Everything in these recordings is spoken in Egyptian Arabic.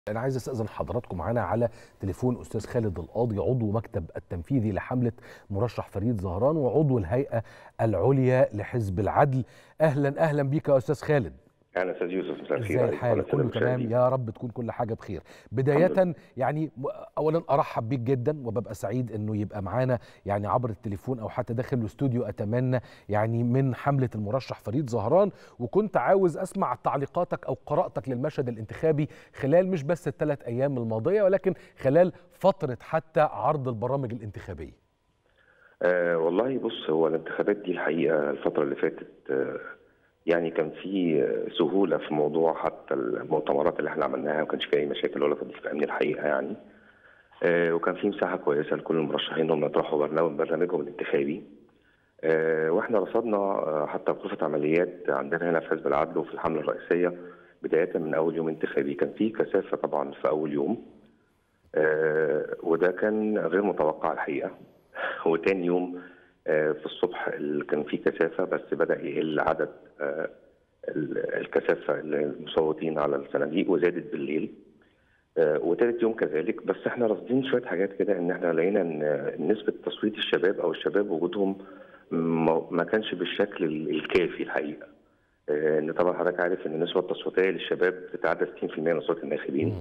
انا عايز استاذن حضراتكم معانا على تليفون استاذ خالد القاضي عضو مكتب التنفيذي لحمله مرشح فريد زهران وعضو الهيئه العليا لحزب العدل اهلا اهلا بيك يا استاذ خالد اهلا استاذ يوسف مساء الخير ازاي عليك الحال وعلى كله السادة تمام المشاهدين. يا رب تكون كل حاجه بخير بدايه يعني م- اولا ارحب بيك جدا وببقى سعيد انه يبقى معانا يعني عبر التليفون او حتى داخل الاستوديو اتمنى يعني من حمله المرشح فريد زهران وكنت عاوز اسمع تعليقاتك او قراءتك للمشهد الانتخابي خلال مش بس الثلاث ايام الماضيه ولكن خلال فتره حتى عرض البرامج الانتخابيه آه والله بص هو الانتخابات دي الحقيقه الفتره اللي فاتت آه يعني كان في آه، سهوله في موضوع حتى المؤتمرات اللي احنا عملناها ما كانش فيها اي مشاكل ولا تضييق امني الحقيقه يعني آه وكان في مساحه كويسه لكل المرشحين انهم يطرحوا برنامج برنامجهم الانتخابي آه واحنا رصدنا آه حتى غرفه عمليات عندنا هنا في حزب العدل وفي الحمله الرئيسيه بدايه من اول يوم انتخابي كان في كثافه طبعا في اول يوم آه وده كان غير متوقع الحقيقه وتاني يوم آه، في الصبح ال- كان في كثافه بس بدا يقل عدد آه، ال- الكثافه المصوتين على الصناديق وزادت بالليل آه، وتالت يوم كذلك بس احنا راصدين شويه حاجات كده ان احنا لقينا ان نسبه تصويت الشباب او الشباب وجودهم ما ما كانش بالشكل ال- الكافي الحقيقه آه، ان طبعا حضرتك عارف ان النسبه التصويتيه للشباب بتتعدى 60% من اصوات الناخبين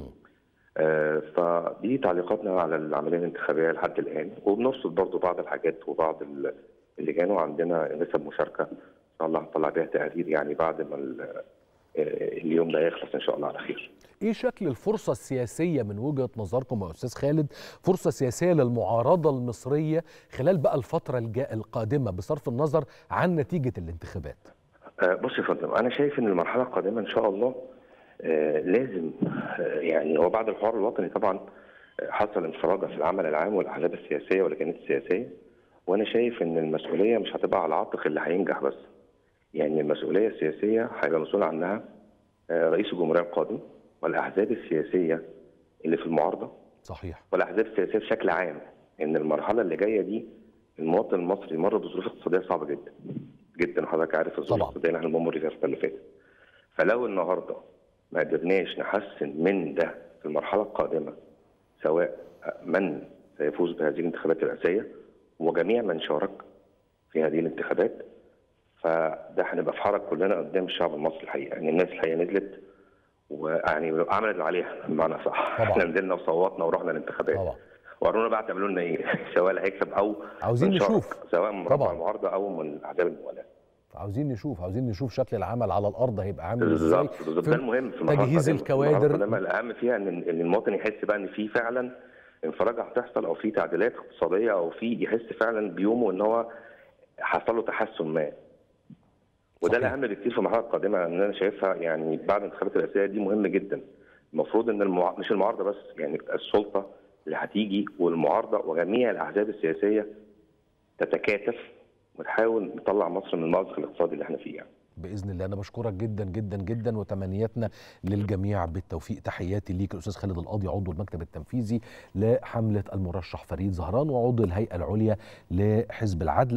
آه، فدي تعليقاتنا على العمليه الانتخابيه لحد الان وبنرصد برضو بعض الحاجات وبعض ال- اللي كانوا عندنا نسب مشاركه ان شاء الله هنطلع بيها تقارير يعني بعد ما ال- آه، اليوم ده يخلص ان شاء الله على خير. ايه شكل الفرصة السياسية من وجهة نظركم يا استاذ خالد فرصة سياسية للمعارضة المصرية خلال بقى الفترة الجا- القادمة بصرف النظر عن نتيجة الانتخابات آه، بص يا فندم انا شايف ان المرحله القادمه ان شاء الله آه، لازم آه، يعني هو بعد الحوار الوطني طبعا آه، حصل انفراجه في العمل العام والاحزاب السياسيه واللجان السياسيه وانا شايف ان المسؤوليه مش هتبقى على عاتق اللي هينجح بس يعني المسؤوليه السياسيه هيبقى مسؤول عنها آه، رئيس الجمهوريه القادم والاحزاب السياسيه اللي في المعارضه صحيح والاحزاب السياسيه بشكل عام ان المرحله اللي جايه دي المواطن المصري مر بظروف اقتصاديه صعبه جدا جدا حضرتك عارف الظروف طبعا. الاقتصاديه اللي احنا بنمر فيها الفتره اللي فاتت فلو النهارده ما قدرناش نحسن من ده في المرحله القادمه سواء من سيفوز بهذه الانتخابات الرئاسيه وجميع من شارك في هذه الانتخابات فده هنبقى في حرج كلنا قدام الشعب المصري الحقيقه يعني الناس الحقيقه نزلت ويعني عملت اللي عليها بمعنى صح طبعا. احنا نزلنا وصوتنا ورحنا الانتخابات طبعا ورونا بقى تعملوا لنا ايه سواء اللي هيكسب او عاوزين من شارك، نشوف. سواء من مربع طبعا. المعارضه او من احزاب الموالاه عاوزين نشوف عاوزين نشوف شكل العمل على الارض هيبقى عامل ازاي بالظبط بالظبط في ده المهم في المرحلة تجهيز القادمة. الكوادر. المرحلة القادمة الاهم فيها ان ان المواطن يحس بقى ان في فعلا انفراجه هتحصل او في تعديلات اقتصاديه او في يحس فعلا بيومه ان هو حصل له تحسن ما وده صحيح. الاهم بكتير في المرحله القادمه ان انا شايفها يعني بعد الانتخابات الرئاسيه دي مهم جدا المفروض ان المع... مش المعارضه بس يعني السلطه اللي هتيجي والمعارضه وجميع الاحزاب السياسيه تتكاتف وتحاول نطلع مصر من المأزق الاقتصادي اللي احنا فيه يعني. باذن الله انا بشكرك جدا جدا جدا وتمنياتنا للجميع بالتوفيق تحياتي ليك الاستاذ خالد القاضي عضو المكتب التنفيذي لحمله المرشح فريد زهران وعضو الهيئه العليا لحزب العدل